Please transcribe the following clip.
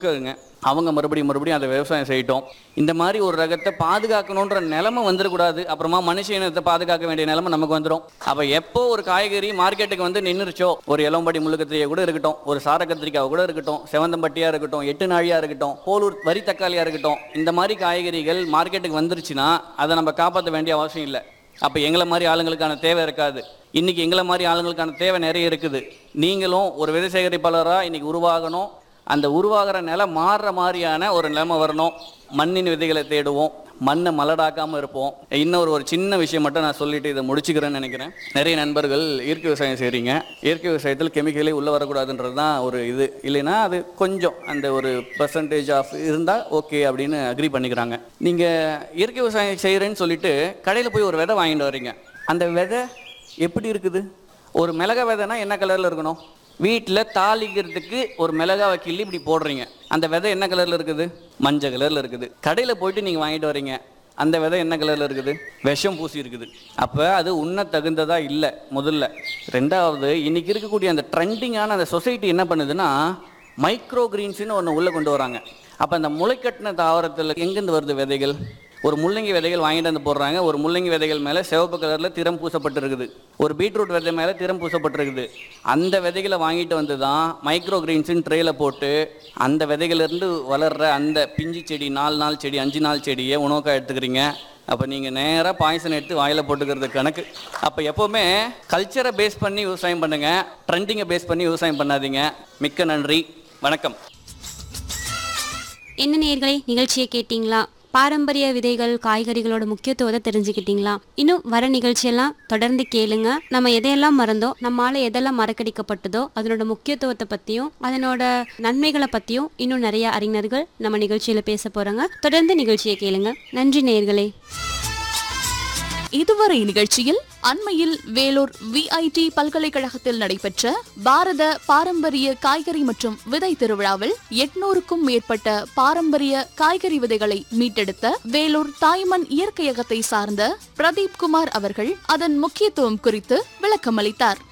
இருக்குங்க அவங்க மறுபடியும் மறுபடியும் அதை விவசாயம் செய்யட்டும் இந்த மாதிரி ஒரு ரகத்தை பாதுகாக்கணுன்ற நிலைமை வந்துடக்கூடாது அப்புறமா மனுஷ இனத்தை பாதுகாக்க வேண்டிய நிலைமை நமக்கு வந்துடும் அப்போ எப்போ ஒரு காய்கறி மார்க்கெட்டுக்கு வந்து நின்றுச்சோ ஒரு இளம்படி முள்ளுக்கத்திரியை கூட இருக்கட்டும் ஒரு சார கத்திரிக்காய் கூட இருக்கட்டும் செவந்தம்பட்டியாக இருக்கட்டும் எட்டு நாழியாக இருக்கட்டும் போலூர் வரி தக்காளியாக இருக்கட்டும் இந்த மாதிரி காய்கறிகள் மார்க்கெட்டுக்கு வந்துருச்சுன்னா அதை நம்ம காப்பாற்ற வேண்டிய அவசியம் இல்லை அப்போ எங்களை மாதிரி ஆளுங்களுக்கான தேவை இருக்காது இன்னைக்கு எங்களை மாதிரி ஆளுங்களுக்கான தேவை நிறைய இருக்குது நீங்களும் ஒரு விதை சேகரிப்பாளராக இன்னைக்கு உருவாகணும் அந்த உருவாகிற நிலை மாறுற மாதிரியான ஒரு நிலைமை வரணும் மண்ணின் விதைகளை தேடுவோம் மண்ணை மலடாக்காமல் இருப்போம் இன்னொரு ஒரு சின்ன விஷயம் மட்டும் நான் சொல்லிட்டு இதை முடிச்சுக்கிறேன்னு நினைக்கிறேன் நிறைய நண்பர்கள் இயற்கை விவசாயம் செய்கிறீங்க இயற்கை விவசாயத்தில் கெமிக்கலே உள்ளே வரக்கூடாதுன்றது தான் ஒரு இது இல்லைன்னா அது கொஞ்சம் அந்த ஒரு பர்சன்டேஜ் ஆஃப் இருந்தால் ஓகே அப்படின்னு அக்ரி பண்ணிக்கிறாங்க நீங்கள் இயற்கை விவசாயம் செய்கிறேன்னு சொல்லிட்டு கடையில் போய் ஒரு விதை வாங்கிட்டு வர்றீங்க அந்த விதை எப்படி இருக்குது ஒரு மிளகா விதைனா என்ன கலரில் இருக்கணும் வீட்டில் தாளிக்கிறதுக்கு ஒரு மிளகாவை கிள்ளி இப்படி போடுறீங்க அந்த விதை என்ன கலரில் இருக்குது மஞ்சள் கலரில் இருக்குது கடையில் போயிட்டு நீங்கள் வாங்கிட்டு வர்றீங்க அந்த விதை என்ன கலரில் இருக்குது விஷம் பூசி இருக்குது அப்போ அது உண்ண தகுந்ததா இல்லை முதல்ல ரெண்டாவது இன்னைக்கு இருக்கக்கூடிய அந்த ட்ரெண்டிங்கான அந்த சொசைட்டி என்ன பண்ணுதுன்னா மைக்ரோ கிரீன்ஸ்னு ஒன்று உள்ளே கொண்டு வராங்க அப்போ அந்த முளைக்கட்டின தாவரத்தில் எங்கேருந்து வருது விதைகள் ஒரு முள்ளங்கி விதைகள் வாங்கிட்டு வந்து போடுறாங்க ஒரு முள்ளங்கி விதைகள் மேலே சிவப்பு கலரில் திறம் பூசப்பட்டிருக்குது ஒரு பீட்ரூட் விதை மேலே திறம் பூசப்பட்டிருக்குது அந்த விதைகளை வாங்கிட்டு வந்து தான் மைக்ரோ கிரீன்ஸுன்னு ட்ரேயில் போட்டு அந்த விதைகளிலிருந்து வளர்ற அந்த பிஞ்சு செடி நாலு நாள் செடி அஞ்சு நாள் செடியை உணவுக்காக எடுத்துக்கிறீங்க அப்போ நீங்கள் நேராக பாய்சன் எடுத்து வாயில் போட்டுக்கிறது கணக்கு அப்போ எப்போவுமே கல்ச்சரை பேஸ் பண்ணி விவசாயம் பண்ணுங்கள் ட்ரெண்டிங்கை பேஸ் பண்ணி விவசாயம் பண்ணாதீங்க மிக்க நன்றி வணக்கம் என்ன நேயர்களே நிகழ்ச்சியை கேட்டிங்களா பாரம்பரிய விதைகள் காய்கறிகளோட முக்கியத்துவத்தை தெரிஞ்சுக்கிட்டீங்களா இன்னும் வர நிகழ்ச்சியெல்லாம் தொடர்ந்து கேளுங்க நம்ம எதையெல்லாம் மறந்தோம் நம்மால எதெல்லாம் மறக்கடிக்கப்பட்டதோ அதனோட முக்கியத்துவத்தை பத்தியும் அதனோட நன்மைகளை பத்தியும் இன்னும் நிறைய அறிஞர்கள் நம்ம நிகழ்ச்சியில பேச போறாங்க தொடர்ந்து நிகழ்ச்சியை கேளுங்க நன்றி நேயர்களே இதுவரை நிகழ்ச்சியில் அண்மையில் வேலூர் விஐடி பல்கலைக்கழகத்தில் நடைபெற்ற பாரத பாரம்பரிய காய்கறி மற்றும் விதை திருவிழாவில் எட்நூறுக்கும் மேற்பட்ட பாரம்பரிய காய்கறி விதைகளை மீட்டெடுத்த வேலூர் தாய்மண் இயற்கையகத்தை சார்ந்த பிரதீப் குமார் அவர்கள் அதன் முக்கியத்துவம் குறித்து விளக்கமளித்தார்